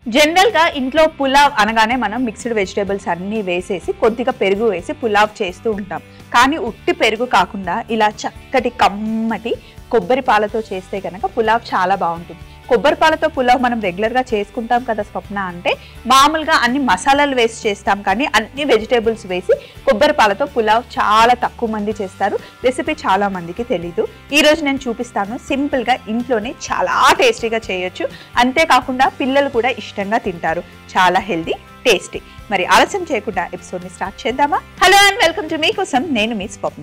General గా ఇంట్లో పులావ్ అనగానే మనం మిక్స్డ్ వెజిటేబుల్స్ అన్ని వేసేసి కొద్దిగా పెరుగు వేసి పులావ్ చేస్తూ ఉంటాం కానీ ఉట్టి పెరుగు కాకుండా ఇలా చక్కటి కమ్మటి కొబ్బరి పాలతో చేస్తే కనుక పులావ్ చాలా బాగుంటుంది కొబ్బరి పాలతో పులావ్ మనం రెగ్యులర్ గా చేసుకుంటాం కదా స్వప్న అంటే మామూలుగా అన్ని మసాలాలు వేసి చేస్తాం కానీ అన్ని వెజిటేబుల్స్ వేసి కొబ్బరి పాలతో పులావ్ చాలా తక్కువ మంది చేస్తారు రెసిపీ చాలా మందికి తెలీదు ఈ రోజు నేను చూపిస్తాను సింపుల్ గా ఇంట్లోనే చాలా టేస్టీగా చేయొచ్చు అంతేకాకుండా పిల్లలు కూడా ఇష్టంగా తింటారు చాలా హెల్దీ టేస్టీ మరి ఆలస్యం చేయకుండా ఎపిసోడ్ ని స్టార్ట్ చేద్దామా హలో అండ్ వెల్కమ్ టు మీకోసం నేను మీ స్వప్న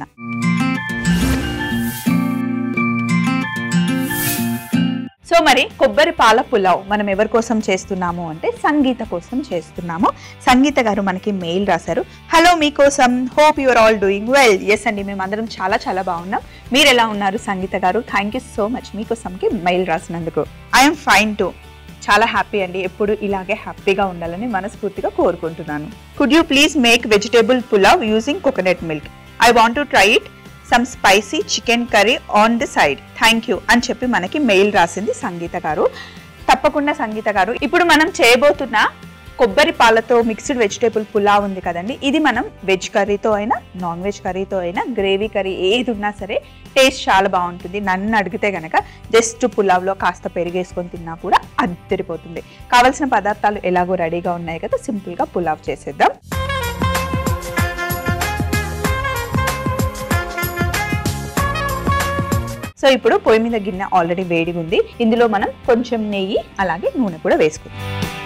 సో మరి కొబ్బరి పాల పులావ్ మనం ఎవరి కోసం చేస్తున్నాము అంటే సంగీత కోసం చేస్తున్నాము సంగీత గారు మనకి మెయిల్ రాశారు హలో మీకోసం hope your all doing well yes అండి మేము అందరం చాలా చాలా బాగున్నాం మీరు ఎలా ఉన్నారు సంగీత గారు థ్యాంక్ యూ సో మచ్ మీకోసంకి మెయిల్ రాసినందుకు ఐఎమ్ ఫైన్ టు చాలా హ్యాపీ అండి ఎప్పుడు ఇలాగే హ్యాపీగా ఉండాలని మనస్ఫూర్తిగా కోరుకుంటున్నాను could you please make vegetable pulao using coconut milk I want to try it some spicy chicken curry on the side thank you అని చెప్పి మనకి మెయిల్ రాసింది సంగీత గారు తప్పకుండా సంగీత గారు ఇప్పుడు మనం చేయబోతున్న కొబ్బరి పాలతో మిక్స్డ్ వెజిటేబుల్ పులావ్ ఉంది కదండి ఇది మనం వెజ్ కర్రీతో అయినా నాన్ వెజ్ కర్రీతో అయినా గ్రేవీ కర్రీ ఏది ఉన్నా సరే టేస్ట్ చాలా బాగుంటుంది నన్ను అడిగితే గనక జస్ట్ పులావ్లో కాస్త పెరిగేసుకొని తిన్నా కూడా అద్దరిపోతుంది కావాల్సిన పదార్థాలు ఎలాగో రెడీగా ఉన్నాయి కదా సింపుల్గా పులావ్ చేసేద్దాం సో ఇప్పుడు పొయ్యి మీద గిన్నె ఆల్రెడీ వేడిగా ఉంది ఇందులో మనం కొంచెం నెయ్యి అలాగే నూనె కూడా వేసుకుందాం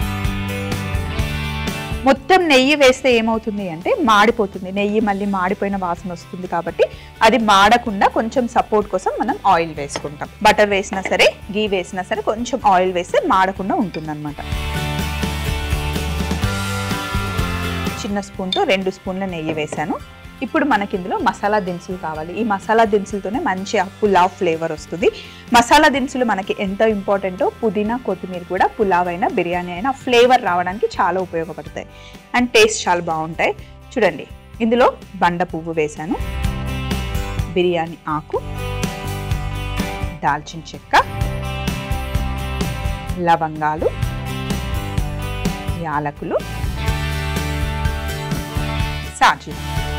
మొత్తం నెయ్యి వేస్తే ఏమవుతుంది అంటే మాడిపోతుంది నెయ్యి మళ్ళీ మాడిపోయిన వాసన వస్తుంది కాబట్టి అది మాడకుండా కొంచెం సపోర్ట్ కోసం మనం ఆయిల్ వేసుకుంటాం బటర్ వేసినా సరే గీ వేసినా సరే కొంచెం ఆయిల్ వేస్తే మాడకుండా ఉంటుంది చిన్న స్పూన్తో రెండు స్పూన్ల నెయ్యి వేసాను ఇప్పుడు మనకి ఇందులో మసాలా దినుసులు కావాలి ఈ మసాలా దినుసులతోనే మంచి పులావ్ ఫ్లేవర్ వస్తుంది మసాలా దినుసులు మనకి ఎంత ఇంపార్టెంటో పుదీనా కొత్తిమీర కూడా పులావ్ అయినా బిర్యానీ అయినా ఫ్లేవర్ రావడానికి చాలా ఉపయోగపడతాయి అండ్ టేస్ట్ చాలా బాగుంటాయి చూడండి ఇందులో బండ పువ్వు వేశాను బిర్యానీ ఆకు దాల్చిన చెక్క లవంగాలు యాలకులు సాజీరా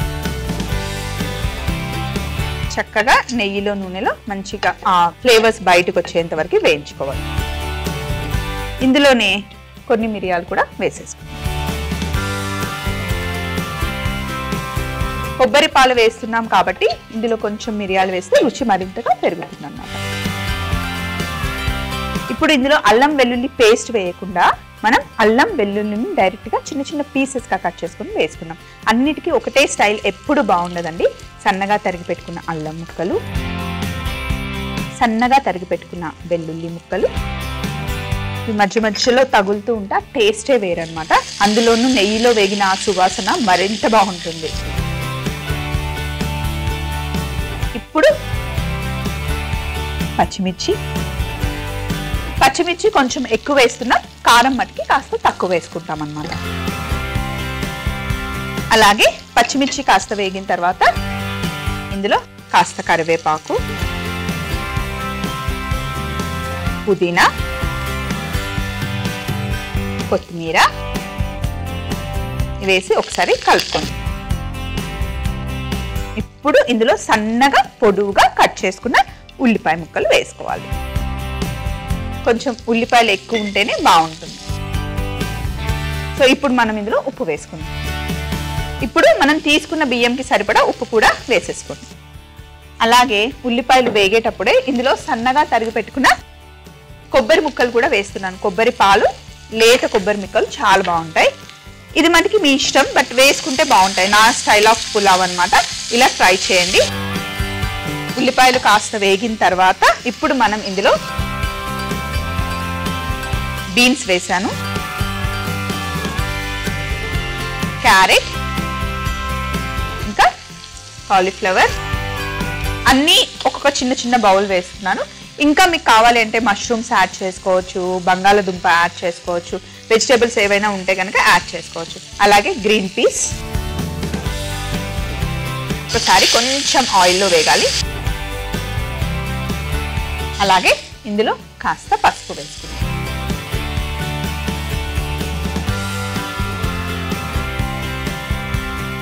చక్కగా నెయ్యిలో నూనెలో మంచిగా ఆ ఫ్లేవర్స్ బయటకు వచ్చేంత వరకు వేయించుకోవాలి ఇందులోనే కొన్ని మిరియాలు కూడా వేసేసుకోవాలి కొబ్బరి పాలు వేస్తున్నాం కాబట్టి ఇందులో కొంచెం మిరియాలు వేస్తే రుచి మరింతగా పెరుగుతుంది అన్నమాట ఇప్పుడు ఇందులో అల్లం వెల్లుల్లి పేస్ట్ వేయకుండా మనం అల్లం వెల్లుల్లిని డైరెక్ట్గా చిన్న చిన్న పీసెస్గా కట్ చేసుకుని వేసుకున్నాం అన్నిటికీ ఒకటే స్టైల్ ఎప్పుడు బాగుండదండి సన్నగా తరిగి పెట్టుకున్న అల్లం ముక్కలు సన్నగా తరిగి పెట్టుకున్న వెల్లుల్లి ముక్కలు ఈ మధ్య మధ్యలో తగులుతూ ఉంటే ఆ టేస్టే వేరనమాట అందులోనూ నెయ్యిలో వేగిన ఆ సువాసన మరింత బాగుంటుంది ఇప్పుడు పచ్చిమిర్చి పచ్చిమిర్చి కొంచెం ఎక్కువ వేస్తున్నాం కారం మట్టికి కాస్త తక్కువ వేసుకుంటాం అన్నమాట అలాగే పచ్చిమిర్చి కాస్త వేగిన తర్వాత ఇందులో కాస్త కరివేపాకు పుదీనా కొత్తిమీర వేసి ఒకసారి కలుపుకోండి ఇప్పుడు ఇందులో సన్నగా పొడువుగా కట్ చేసుకున్న ఉల్లిపాయ ముక్కలు వేసుకోవాలి కొంచెం ఉల్లిపాయలు ఎక్కువ ఉంటేనే బాగుంటుంది సో ఇప్పుడు మనం ఇందులో ఉప్పు వేసుకుందాం ఇప్పుడు మనం తీసుకున్న బియ్యంకి సరిపడా ఉప్పు కూడా వేసేసుకోండి అలాగే ఉల్లిపాయలు వేగేటప్పుడే ఇందులో సన్నగా తరిగి పెట్టుకున్న కొబ్బరి ముక్కలు కూడా వేస్తున్నాను కొబ్బరి పాలు లేత కొబ్బరి ముక్కలు చాలా బాగుంటాయి ఇది మనకి మీ ఇష్టం బట్ వేసుకుంటే బాగుంటాయి నా స్టైల్ ఆఫ్ పులావ్ అనమాట ఇలా ట్రై చేయండి ఉల్లిపాయలు కాస్త వేగిన తర్వాత ఇప్పుడు మనం ఇందులో బీన్స్ వేసాను క్యారెట్ ఇంకా కాలీఫ్లవర్ అన్నీ ఒక్కొక్క చిన్న చిన్న బౌల్ వేస్తున్నాను ఇంకా మీకు కావాలి అంటే మష్రూమ్స్ యాడ్ చేసుకోవచ్చు బంగాళదుంప యాడ్ చేసుకోవచ్చు వెజిటేబుల్స్ ఏవైనా ఉంటే కనుక యాడ్ చేసుకోవచ్చు అలాగే గ్రీన్ పీస్ ఒకసారి కొంచెం ఆయిల్లో వేగాలి అలాగే ఇందులో కాస్త పసుపు వేసుకుందాం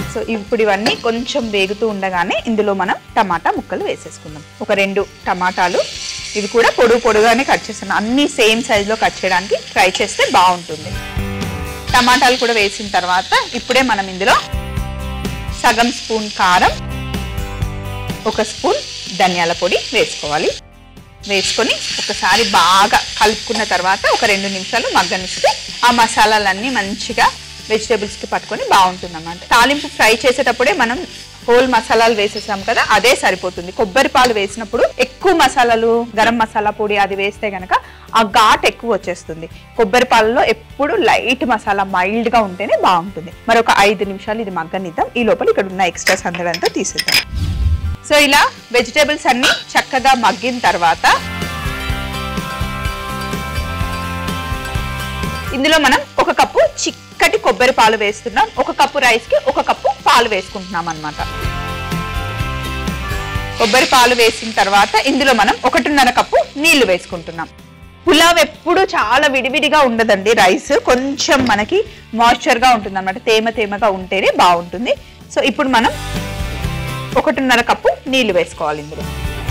సో ఇప్పుడు ఇవన్నీ కొంచెం వేగుతూ ఉండగానే ఇందులో మనం టమాటా ముక్కలు వేసేసుకుందాం ఒక రెండు టమాటాలు ఇవి కూడా పొడుగు పొడుగానే కట్ చేస్తున్నాం అన్ని సేమ్ సైజులో కట్ చేయడానికి ట్రై చేస్తే బాగుంటుంది టమాటాలు కూడా వేసిన తర్వాత ఇప్పుడే మనం ఇందులో సగం స్పూన్ కారం ఒక స్పూన్ ధనియాల పొడి వేసుకోవాలి వేసుకొని ఒకసారి బాగా కలుపుకున్న తర్వాత ఒక రెండు నిమిషాలు మగ్గనిస్తే ఆ మసాలాలన్నీ మంచిగా వెజిటేబుల్స్కి పట్టుకొని బాగుంటుంది అన్నమాట తాలింపు ఫ్రై చేసేటప్పుడే మనం హోల్ మసాలాలు వేసేసాం కదా అదే సరిపోతుంది కొబ్బరి పాలు వేసినప్పుడు ఎక్కువ మసాలాలు గరం మసాలా పొడి అది వేస్తే గనక ఆ ఘాట్ ఎక్కువ వచ్చేస్తుంది కొబ్బరి పాలలో ఎప్పుడు లైట్ మసాలా మైల్డ్ గా ఉంటేనే బాగుంటుంది మరి ఒక ఐదు నిమిషాలు ఇది మగ్గనిద్దాం ఈ లోపల ఇక్కడ ఉన్న ఎక్స్ట్రా సందడంతా తీసేద్దాం సో ఇలా వెజిటేబుల్స్ అన్ని చక్కగా మగ్గిన తర్వాత ఇందులో మనం ఒక కప్పు చిక్కటి కొబ్బరి పాలు వేస్తున్నాం ఒక కప్పు రైస్ కి ఒక కప్పు పాలు వేసుకుంటున్నాం అన్నమాట కొబ్బరి పాలు వేసిన తర్వాత ఇందులో మనం ఒకటిన్నర కప్పు నీళ్లు వేసుకుంటున్నాం పులావ్ ఎప్పుడు చాలా విడివిడిగా ఉండదండి రైస్ కొంచెం మనకి మాయిశ్చర్ గా ఉంటుంది అనమాట తేమ తేమగా ఉంటేనే బాగుంటుంది సో ఇప్పుడు మనం ఒకటిన్నర కప్పు నీళ్లు వేసుకోవాలి ఇందులో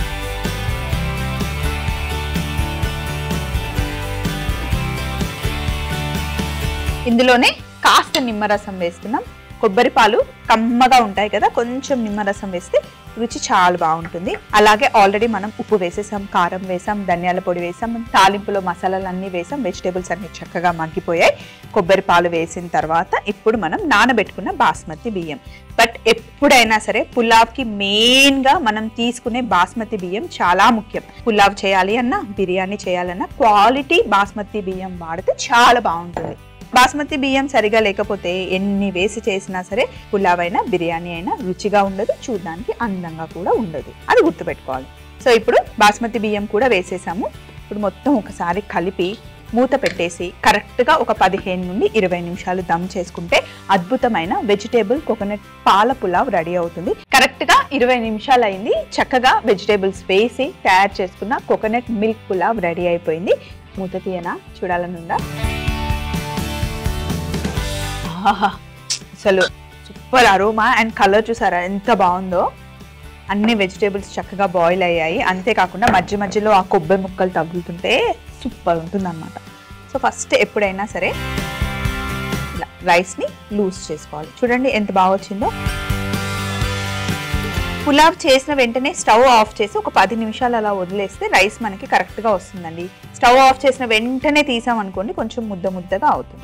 ఇందులోనే కాస్త నిమ్మరసం వేస్తున్నాం కొబ్బరి పాలు కమ్మగా ఉంటాయి కదా కొంచెం నిమ్మరసం వేస్తే రుచి చాలా బాగుంటుంది అలాగే ఆల్రెడీ మనం ఉప్పు వేసేసాం కారం వేసాం ధనియాల పొడి వేసాం తాలింపులో మసాలాలు అన్నీ వేసాం వెజిటేబుల్స్ అన్ని చక్కగా మగ్గిపోయాయి కొబ్బరి పాలు వేసిన తర్వాత ఇప్పుడు మనం నానబెట్టుకున్న బాస్మతి బియ్యం బట్ ఎప్పుడైనా సరే పులావ్కి మెయిన్గా మనం తీసుకునే బాస్మతి బియ్యం చాలా ముఖ్యం పులావ్ చేయాలి అన్నా బిర్యానీ చేయాలన్నా క్వాలిటీ బాస్మతి బియ్యం వాడితే చాలా బాగుంటుంది బాస్మతి బియ్యం సరిగా లేకపోతే ఎన్ని వేసి చేసినా సరే పులావ్ అయినా బిర్యానీ అయినా రుచిగా ఉండదు చూడడానికి అందంగా కూడా ఉండదు అది గుర్తుపెట్టుకోవాలి సో ఇప్పుడు బాస్మతి బియ్యం కూడా వేసేసాము ఇప్పుడు మొత్తం ఒకసారి కలిపి మూత పెట్టేసి కరెక్ట్గా ఒక పదిహేను నుండి ఇరవై నిమిషాలు దమ్ చేసుకుంటే అద్భుతమైన వెజిటేబుల్ కోకోనట్ పాల పులావ్ రెడీ అవుతుంది కరెక్ట్గా ఇరవై నిమిషాలు అయింది చక్కగా వెజిటేబుల్స్ వేసి తయారు చేసుకున్న కోకోనట్ మిల్క్ పులావ్ రెడీ అయిపోయింది మూత తీయనా చూడాలనుందా ఆహా అసలు సూపర్ అరోమా అండ్ కలర్ చూసారా ఎంత బాగుందో అన్ని వెజిటేబుల్స్ చక్కగా బాయిల్ అయ్యాయి అంతేకాకుండా మధ్య మధ్యలో ఆ కొబ్బరి ముక్కలు తగులుతుంటే సూపర్ ఉంటుందన్నమాట సో ఫస్ట్ ఎప్పుడైనా సరే ఇలా రైస్ని లూజ్ చేసుకోవాలి చూడండి ఎంత బాగా వచ్చిందో పులావ్ చేసిన వెంటనే స్టవ్ ఆఫ్ చేసి ఒక పది నిమిషాలు అలా వదిలేస్తే రైస్ మనకి కరెక్ట్గా వస్తుందండి స్టవ్ ఆఫ్ చేసిన వెంటనే తీసామనుకోండి కొంచెం ముద్ద ముద్దగా అవుతుంది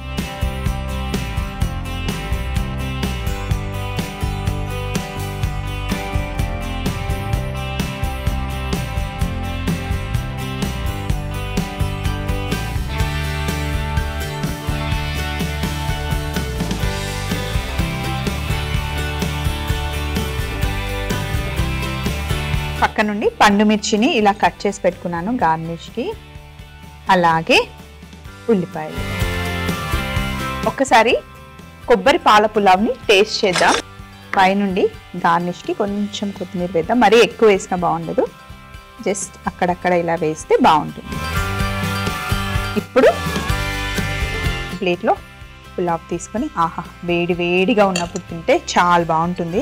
పక్క నుండి పండు మిర్చిని ఇలా కట్ చేసి పెట్టుకున్నాను గార్నిష్కి అలాగే ఉల్లిపాయలు ఒక్కసారి కొబ్బరి పాల పులావ్ని టేస్ట్ చేద్దాం పైనుండి గార్నిష్కి కొంచెం కొత్తిమీర వేద్దాం మరీ ఎక్కువ వేసినా బాగుండదు జస్ట్ అక్కడక్కడ ఇలా వేస్తే బాగుంటుంది ఇప్పుడు ప్లేట్లో పులావ్ తీసుకొని ఆహా వేడి వేడిగా ఉన్నప్పుడు తింటే చాలా బాగుంటుంది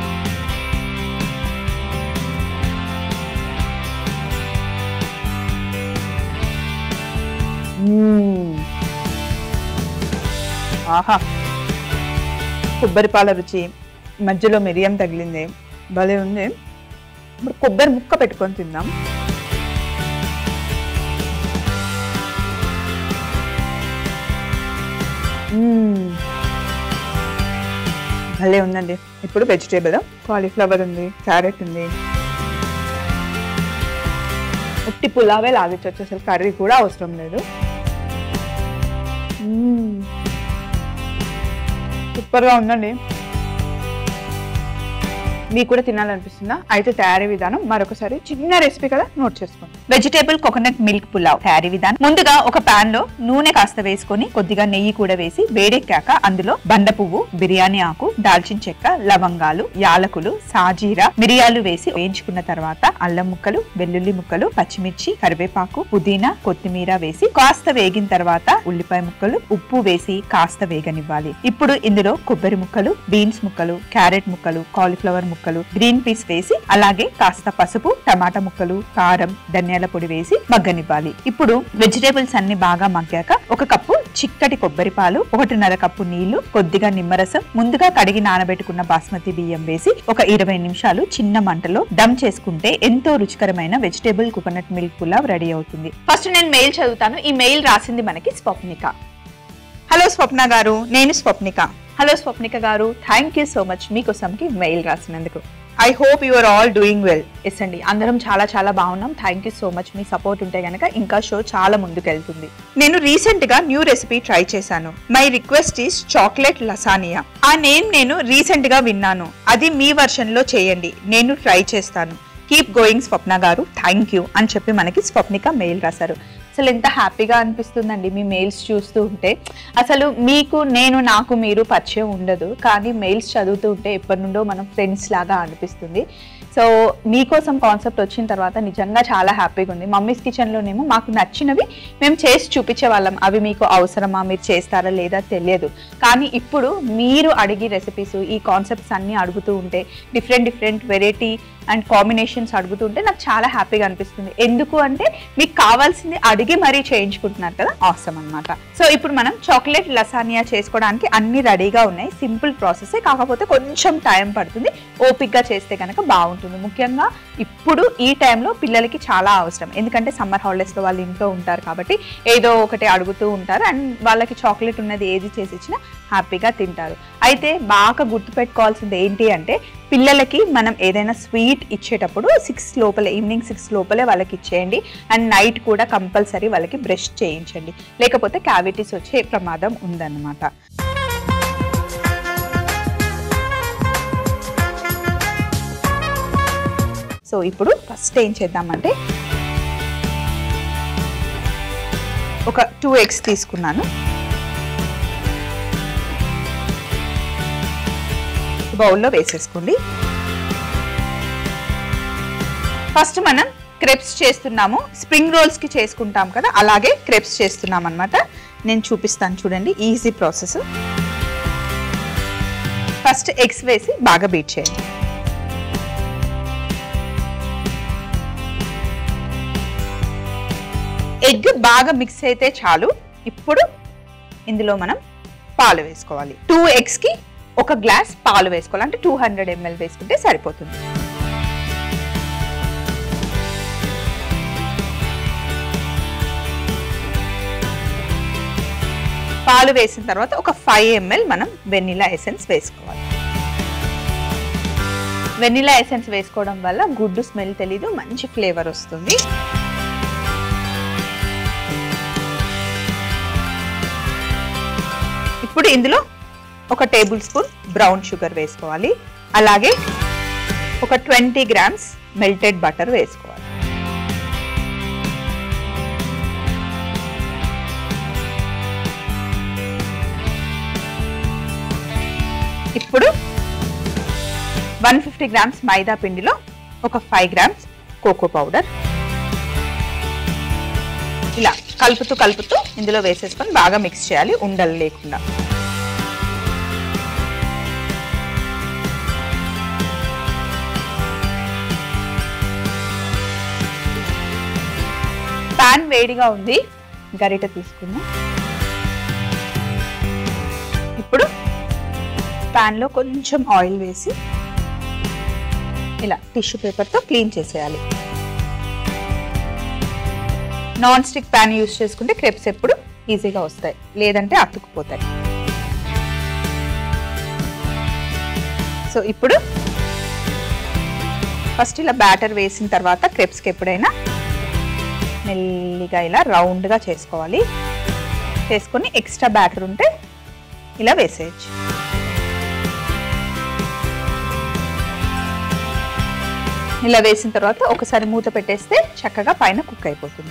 మ్మ్. ఆహా కొబ్బరి పాల రుచి మధ్యలో మిరియం తగిలింది భలే ఉంది ఇప్పుడు కొబ్బరి ముక్క పెట్టుకొని తిందాం మ్మ్. భలే ఉందండి ఇప్పుడు వెజిటేబుల్ కాలీఫ్లవర్ ఉంది క్యారెట్ ఉంది ఉట్టి పులావే లాగించవచ్చు అసలు కర్రీ కూడా అవసరం లేదు మ్మ్. సూపర్గా ఉందండి మీకు కూడా తినాలనిపిస్తుందా అయితే తయారీ విధానం మరొకసారి చిన్న రెసిపీ కదా నోట్ చేసుకోండి వెజిటేబుల్ కోకోనట్ మిల్క్ పులావ్ తయారీ విధానం ముందుగా ఒక పాన్ లో నూనె కాస్త వేసుకొని కొద్దిగా నెయ్యి కూడా వేసి వేడెక్కాక అందులో బండ పువ్వు బిర్యానీ ఆకు దాల్చిన చెక్క లవంగాలు యాలకులు సాజీరా మిరియాలు వేసి వేయించుకున్న తర్వాత అల్లం ముక్కలు వెల్లుల్లి ముక్కలు పచ్చిమిర్చి కరివేపాకు పుదీనా కొత్తిమీర వేసి కాస్త వేగిన తర్వాత ఉల్లిపాయ ముక్కలు ఉప్పు వేసి కాస్త వేగనివ్వాలి ఇప్పుడు ఇందులో కొబ్బరి ముక్కలు బీన్స్ ముక్కలు క్యారెట్ ముక్కలు కాలీఫ్లవర్ ముక్కలు గ్రీన్ పీస్ వేసి అలాగే కాస్త పసుపు టమాటా ముక్కలు కారం ధనియాల పొడి వేసి మగ్గనివ్వాలి ఇప్పుడు వెజిటేబుల్స్ అన్ని బాగా మగ్గాక ఒక కప్పు చిక్కటి కొబ్బరి పాలు ఒకటిన్నర కప్పు నీళ్లు కొద్దిగా నిమ్మరసం ముందుగా కడిగి నానబెట్టుకున్న బాస్మతి బియ్యం వేసి ఒక ఇరవై నిమిషాలు చిన్న మంటలో దమ్ చేసుకుంటే ఎంతో రుచికరమైన vegetable coconut milk pulao ready అవుతుంది ఫస్ట్ నేను మెయిల్ చదువుతాను ఈ మెయిల్ రాసింది మనకి స్వప్నిక హలో స్వప్న గారు నేను స్వప్నిక హలో స్వప్నిక గారు థ్యాంక్ యూ సో మచ్ మీకోసంకి మెయిల్ రాసినందుకు I hope you are all doing well yes అండి అందరం చాలా చాలా బాగున్నాం థ్యాంక్ యూ సో మచ్ మీ సపోర్ట్ ఉంటే గనక ఇంకా షో చాలా ముందుకు వెళ్తుంది నేను రీసెంట్ గా న్యూ రెసిపీ ట్రై చేశాను my request is chocolate lasagna ఆ నేమ్ నేను రీసెంట్ గా విన్నాను అది మీ వర్షన్ లో చేయండి నేను ట్రై చేస్తాను కీప్ గోయింగ్ స్వప్న గారు థ్యాంక్ యూ అని చెప్పి మనకి స్వప్నిక మెయిల్ రాశారు అసలు ఎంత హ్యాపీగా అనిపిస్తుందండి మీ మెయిల్స్ చూస్తూ ఉంటే అసలు మీకు నేను నాకు మీరు పరిచయం ఉండదు కానీ మెయిల్స్ చదువుతూ ఉంటే ఎప్పటి నుండో మనం ఫ్రెండ్స్ లాగా అనిపిస్తుంది సో మీకోసం కాన్సెప్ట్ వచ్చిన తర్వాత నిజంగా చాలా హ్యాపీగా ఉంది మమ్మీస్ కిచెన్లోనేమో మాకు నచ్చినవి మేము చేసి చూపించే వాళ్ళం అవి మీకు అవసరమా మీరు చేస్తారా లేదా తెలియదు కానీ ఇప్పుడు మీరు అడిగి రెసిపీస్ ఈ కాన్సెప్ట్స్ అన్నీ అడుగుతూ ఉంటే different different variety and combinations అడుగుతుంటే నాకు చాలా హ్యాపీగా అనిపిస్తుంది ఎందుకు అంటే మీకు కావాల్సింది అడిగి మరీ చేయించుకుంటున్నారు కదా అవసరం అనమాట సో ఇప్పుడు మనం చాక్లెట్ లసానియా చేసుకోవడానికి అన్ని రెడీగా ఉన్నాయి సింపుల్ ప్రాసెసే కాకపోతే కొంచెం టైం పడుతుంది ఓపిక్గా చేస్తే కనుక బాగుంటుంది ముఖ్యంగా ఇప్పుడు ఈ టైంలో పిల్లలకి చాలా అవసరం ఎందుకంటే సమ్మర్ హాలిడేస్లో వాళ్ళు ఇంట్లో ఉంటారు కాబట్టి ఏదో ఒకటి అడుగుతూ ఉంటారు అండ్ వాళ్ళకి చాక్లెట్ ఉన్నది ఏది చేసి ఇచ్చినా హ్యాపీగా తింటారు అయితే బాగా గుర్తుపెట్టుకోవాల్సింది ఏంటి అంటే పిల్లలకి మనం ఏదైనా స్వీట్ ఇచ్చేటప్పుడు సిక్స్ లోపలే ఈవినింగ్ సిక్స్ లోపలే వాళ్ళకి ఇచ్చేయండి అండ్ నైట్ కూడా కంపల్సరీ వాళ్ళకి బ్రష్ చేయించండి లేకపోతే క్యావిటీస్ వచ్చే ప్రమాదం ఉందన్నమాట సో ఇప్పుడు ఫస్ట్ ఏం చేద్దామంటే ఒక టూ ఎగ్స్ తీసుకున్నాను బౌల్లో వేసేసుకోండి ఫస్ట్ మనం క్రెప్స్ చేస్తున్నాము స్ప్రింగ్ రోల్స్ కి చేసుకుంటాం కదా అలాగే క్రెప్స్ చేస్తున్నాం అనమాట నేను చూపిస్తాను చూడండి ఈజీ ప్రాసెస్ ఫస్ట్ ఎగ్స్ వేసి బాగా బీట్ చేయండి ఎగ్ బాగా మిక్స్ అయితే చాలు ఇప్పుడు ఇందులో మనం పాలు వేసుకోవాలి టూ ఎగ్స్ కి ఒక గ్లాస్ పాలు వేసుకోవాలి అంటే టూ హండ్రెడ్ ఎంఎల్ వేసుకుంటే సరిపోతుంది పాలు వేసిన తర్వాత ఒక ఫైవ్ ఎంఎల్ మనం వెనిలా ఎసెన్స్ వేసుకోవాలి వెనిలా ఎసెన్స్ వేసుకోవడం వల్ల గుడ్డు స్మెల్ తెలీదు మంచి ఫ్లేవర్ వస్తుంది ఇప్పుడు ఇందులో ఒక టేబుల్ స్పూన్ బ్రౌన్ షుగర్ వేసుకోవాలి అలాగే ఒక ట్వంటీ గ్రామ్స్ మెల్టెడ్ బటర్ వేసుకోవాలి ఇప్పుడు వన్ ఫిఫ్టీ గ్రామ్స్ మైదా పిండిలో ఒక ఫైవ్ గ్రామ్స్ కోకో పౌడర్ ఇలా కలుపుతూ కలుపుతూ ఇందులో వేసేసుకొని బాగా మిక్స్ చేయాలి ఉండలు లేకుండా పాన్ వేడిగా ఉంది గరిట తీసుకుందాం ఇప్పుడు పాన్లో కొంచెం ఆయిల్ వేసి ఇలా టిష్యూ పేపర్తో క్లీన్ చేసేయాలి నాన్ స్టిక్ ప్యాన్ యూస్ చేసుకుంటే క్రెప్స్ ఎప్పుడు ఈజీగా వస్తాయి లేదంటే అతుక్కుపోతాయి సో ఇప్పుడు ఫస్ట్ ఇలా బ్యాటర్ వేసిన తర్వాత క్రెప్స్కి ఎప్పుడైనా మెల్లిగా ఇలా రౌండ్గా చేసుకోవాలి చేసుకొని ఎక్స్ట్రా బ్యాటర్ ఉంటే ఇలా వేసేయచ్చు ఇలా వేసిన తర్వాత ఒకసారి మూత పెట్టేస్తే చక్కగా పైన కుక్ అయిపోతుంది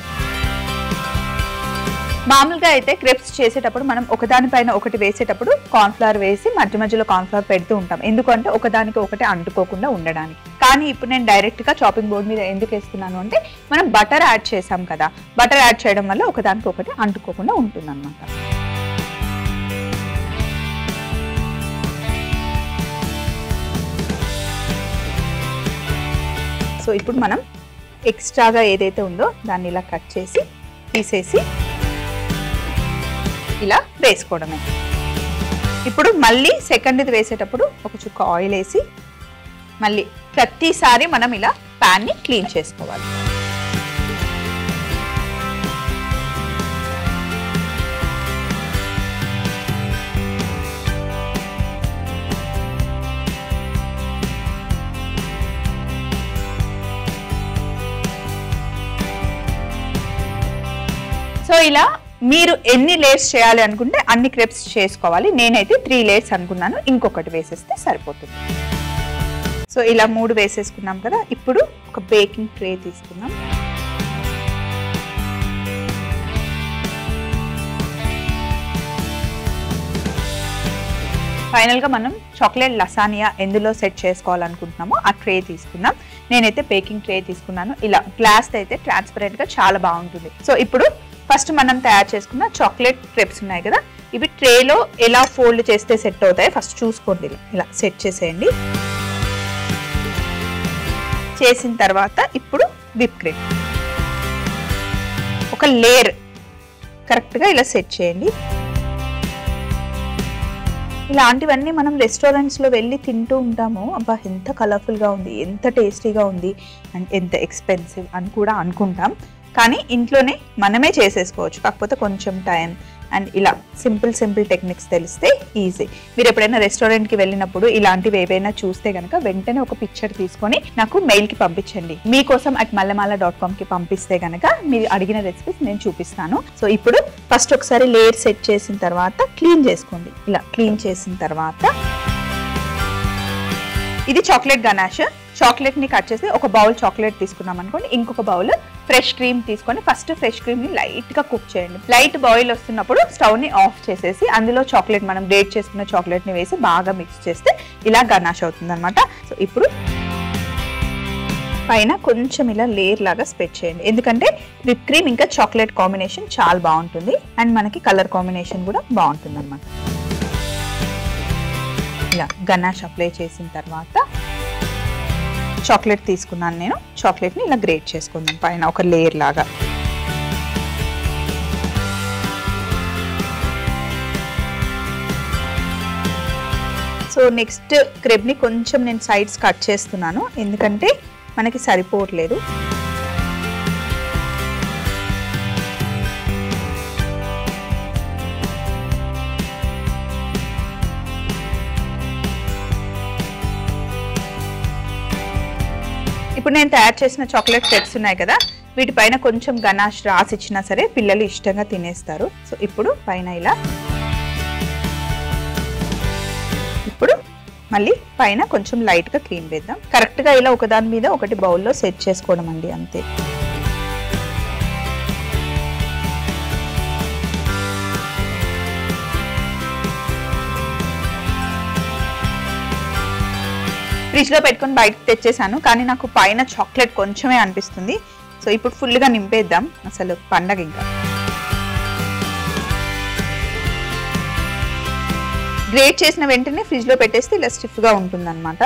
మామూలుగా అయితే క్రెప్స్ చేసేటప్పుడు మనం ఒకదానిపైన ఒకటి వేసేటప్పుడు కార్న్ఫ్లవర్ వేసి మధ్య మధ్యలో కార్న్ఫ్లవర్ పెడుతూ ఉంటాం ఎందుకంటే ఒకదానికి ఒకటి అంటుకోకుండా ఉండడానికి కానీ ఇప్పుడు నేను డైరెక్ట్ గా చాపింగ్ బోర్డ్ మీద ఎందుకు వేస్తున్నాను అంటే మనం బటర్ యాడ్ చేసాం కదా బటర్ యాడ్ చేయడం వల్ల ఒకదానికి ఒకటి అంటుకోకుండా ఉంటుంది అనమాట సో ఇప్పుడు మనం ఎక్స్ట్రాగా ఏదైతే ఉందో దాన్ని ఇలా కట్ చేసి తీసేసి ఇలా వేసుకోవడమే ఇప్పుడు మళ్ళీ సెకండ్ది వేసేటప్పుడు ఒక చుక్క ఆయిల్ వేసి మళ్ళీ ప్రతిసారి మనం ఇలా ప్యాన్ని క్లీన్ చేసుకోవాలి సో ఇలా మీరు ఎన్ని లేయర్స్ చేయాలి అనుకుంటే అన్ని క్రెప్స్ చేసుకోవాలి నేనైతే త్రీ లేయర్స్ అనుకున్నాను ఇంకొకటి వేసేస్తే సరిపోతుంది సో ఇలా మూడు వేసేసుకున్నాం కదా ఇప్పుడు ఒక బేకింగ్ ట్రే తీసుకుందాం ఫైనల్గా మనం చాక్లెట్ లసానియా ఎందులో సెట్ చేసుకోవాలనుకుంటున్నామో ఆ ట్రే తీసుకుందాం నేనైతే బేకింగ్ ట్రే తీసుకున్నాను ఇలా గ్లాస్ అయితే ట్రాన్స్పరెంట్గా చాలా బాగుంటుంది సో ఇప్పుడు ఫస్ట్ మనం తయారు చేసుకున్న చాక్లెట్ క్రెప్స్ ఉన్నాయి కదా ఇవి ట్రేలో ఎలా ఫోల్డ్ చేస్తే సెట్ అవుతాయో ఫస్ట్ చూసుకోండి ఇలా ఇలా సెట్ చేసేయండి చేసిన తర్వాత ఇప్పుడు విప్ క్రీమ్ ఒక లేయర్ కరెక్ట్గా ఇలా సెట్ చేయండి ఇలాంటివన్నీ మనం రెస్టారెంట్స్లో వెళ్ళి తింటూ ఉంటాము అబ్బా ఎంత కలర్ఫుల్గా ఉంది ఎంత టేస్టీగా ఉంది అండ్ ఎంత ఎక్స్పెన్సివ్ అని కూడా అనుకుంటాం కానీ ఇంట్లోనే మనమే చేసేసుకోవచ్చు కాకపోతే కొంచెం టైం అండ్ ఇలా సింపుల్ సింపుల్ టెక్నిక్స్ తెలిస్తే ఈజీ మీరు ఎప్పుడైనా రెస్టారెంట్కి వెళ్ళినప్పుడు ఇలాంటివి ఏవైనా చూస్తే కనుక వెంటనే ఒక పిక్చర్ తీసుకొని నాకు మెయిల్కి పంపించండి మీకోసం అట్ మల్లమాల డాట్ కామ్కి పంపిస్తే కనుక మీరు అడిగిన రెసిపీస్ నేను చూపిస్తాను సో ఇప్పుడు ఫస్ట్ ఒకసారి లేయర్ సెట్ చేసిన తర్వాత క్లీన్ చేసుకోండి ఇలా క్లీన్ చేసిన తర్వాత ఇది చాక్లెట్ గనాష్ చాక్లెట్ ని కట్ చేసి ఒక బౌల్ చాక్లెట్ తీసుకున్నాం అనుకోండి ఇంకొక బౌల్ ఫ్రెష్ క్రీమ్ తీసుకొని ఫస్ట్ ఫ్రెష్ క్రీమ్ ని లైట్ గా కుక్ చేయండి లైట్ బాయిల్ వస్తున్నప్పుడు స్టవ్ ని ఆఫ్ చేసేసి అందులో చాక్లెట్ మనం గ్రేట్ చేసుకున్న చాక్లెట్ ని వేసి బాగా మిక్స్ చేస్తే ఇలా గనాష్ అవుతుంది అనమాట సో ఇప్పుడు పైన కొంచెం ఇలా లేయర్ లాగా స్ప్రెడ్ చేయండి ఎందుకంటే విప్ క్రీమ్ ఇంకా చాక్లెట్ కాంబినేషన్ చాలా బాగుంటుంది అండ్ మనకి కలర్ కాంబినేషన్ కూడా బాగుంటుంది అనమాట ఇలా గనాష్ అప్లై చేసిన తర్వాత చాక్లెట్ తీసుకున్నాను నేను చాక్లెట్ని ఇలా గ్రేట్ చేసుకుందాం పైన ఒక లేయర్ లాగా సో నెక్స్ట్ క్రెబ్ని కొంచెం నేను సైడ్స్ కట్ చేస్తున్నాను ఎందుకంటే మనకి సరిపోవట్లేదు ఇప్పుడు నేను తయారు చేసిన చాక్లెట్ క్రెప్స్ ఉన్నాయి కదా వీటిపైన కొంచెం గనాష్ రాసి ఇచ్చినా సరే పిల్లలు ఇష్టంగా తినేస్తారు సో ఇప్పుడు పైన ఇలా ఇప్పుడు మళ్ళీ పైన కొంచెం లైట్గా క్రీమ్ వేద్దాం కరెక్ట్గా ఇలా ఒకదాని మీద ఒకటి బౌల్లో సెట్ చేసుకోవడం అండి అంతే ఫ్రిడ్జ్లో పెట్టుకొని బయటకు తెచ్చేసాను కానీ నాకు పైన చాక్లెట్ కొంచెమే అనిపిస్తుంది సో ఇప్పుడు ఫుల్గా నింపేద్దాం అసలు పండగ ఇంకా గ్రేట్ చేసిన వెంటనే ఫ్రిడ్జ్లో పెట్టేస్తే ఇలా స్టిఫ్గా ఉంటుందన్నమాట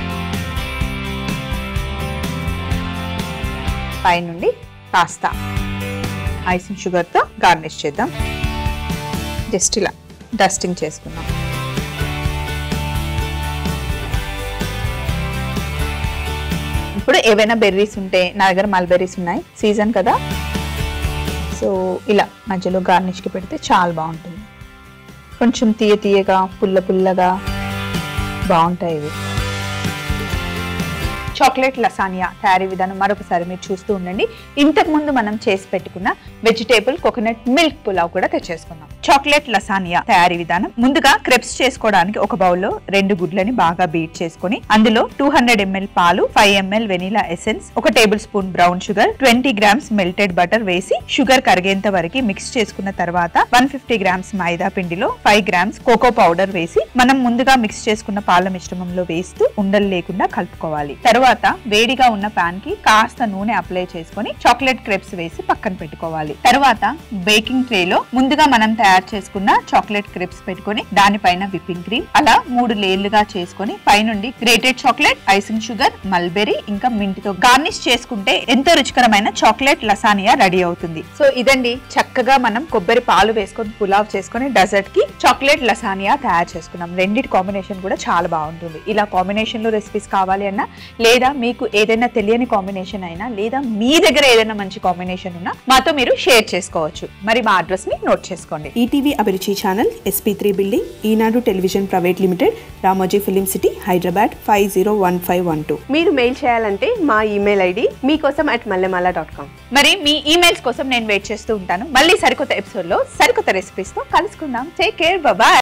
పైనుండి కాస్త ఐసింగ్ షుగర్తో గార్నిష్ చేద్దాం జస్ట్ ఇలా డస్టింగ్ చేసుకుందాం ఇప్పుడు ఏవైనా బెర్రీస్ ఉంటే నా దగ్గర మల్బెర్రీస్ ఉన్నాయి సీజన్ కదా సో ఇలా మధ్యలో గార్నిష్కి పెడితే చాలా బాగుంటుంది కొంచెం తీయ తీయగా పుల్ల పుల్లగా బాగుంటాయి ఇవి చాక్లెట్ లసానియా తయారీ విధానం మరొకసారి మీరు చూస్తూ ఉండండి ఇంతకుముందు మనం చేసి పెట్టుకున్న వెజిటేబుల్ కోకోనట్ మిల్క్ పులావ్ కూడా తెచ్చేసుకుందాం చాక్లెట్ లసానియా తయారీ విధానం ముందుగా క్రెప్స్ చేసుకోవడానికి ఒక బౌల్లో రెండు గుడ్లని బాగా బీట్ చేసుకొని అందులో టూ హండ్రెడ్ ఎంఎల్ పాలు ఫైవ్ ఎంఎల్ వెనిలా ఎసెన్స్ ఒక tablespoon brown sugar twenty grams melted butter వేసి షుగర్ కరిగేంత వరకు మిక్స్ చేసుకున్న తర్వాత వన్ ఫిఫ్టీ గ్రామ్స్ మైదా పిండిలో ఫైవ్ గ్రామ్స్ కోకో పౌడర్ వేసి మనం ముందుగా మిక్స్ చేసుకున్న పాల మిశ్రమంలో వేస్తూ ఉండలు లేకుండా కలుపుకోవాలి తర్వాత వేడిగా ఉన్న పాన్ కి కాస్త నూనె అప్లై చేసుకొని చాక్లెట్ క్రెప్స్ వేసి పక్కన పెట్టుకోవాలి తర్వాత బేకింగ్ ట్రే లో ముందుగా మనం తయారు చేసుకున్న చాక్లెట్ క్రెప్స్ పెట్టుకొని దానిపైన విప్పింగ్ క్రీమ్ అలా మూడు లేయర్లుగా చేసుకొని పైనుండి grated chocolate icing sugar mulberry ఇంకా మింట్ తో గార్నిష్ చేసుకుంటే ఎంతో రుచికరమైన చాక్లెట్ లసానియా రెడీ అవుతుంది సో ఇదండి చక్కగా మనం కొబ్బరి పాలు వేసుకొని పులావ్ చేసుకొని డెజర్ట్ కి చాక్లెట్ లసానియా తయారు చేసుకున్నాం రెండింటి కాంబినేషన్ కూడా చాలా బాగుంటుంది ఇలా కాంబినేషన్ లో రెసిపీస్ కావాలి అన్నా లేదా మీకు ఏదైనా తెలియని కాంబినేషన్ అయినా లేదా మీ దగ్గర ఏదైనా మంచి కాంబినేషన్ ఉన్నా మాతో మీరు షేర్ చేసుకోవచ్చు మరి మా అడ్రస్ ని నోట్ చేసుకోండి ETV Abhiruchi channel SP three building Eenadu television private limited Ramoji film city Hyderabad five zero one five one two మీరు మెయిల్ చేయాలంటే మా email ID Meekosam at Mallemala dot com మరి మీ ఈమెయిల్స్ కోసం నేను వెయిట్ చేస్తూ ఉంటాను మళ్ళీ సరికొత్త ఎపిసోడ్ లో సరికొత్త రెసిపీస్ తో కలుసుకుందాం టేక్ కేర్ బాయ్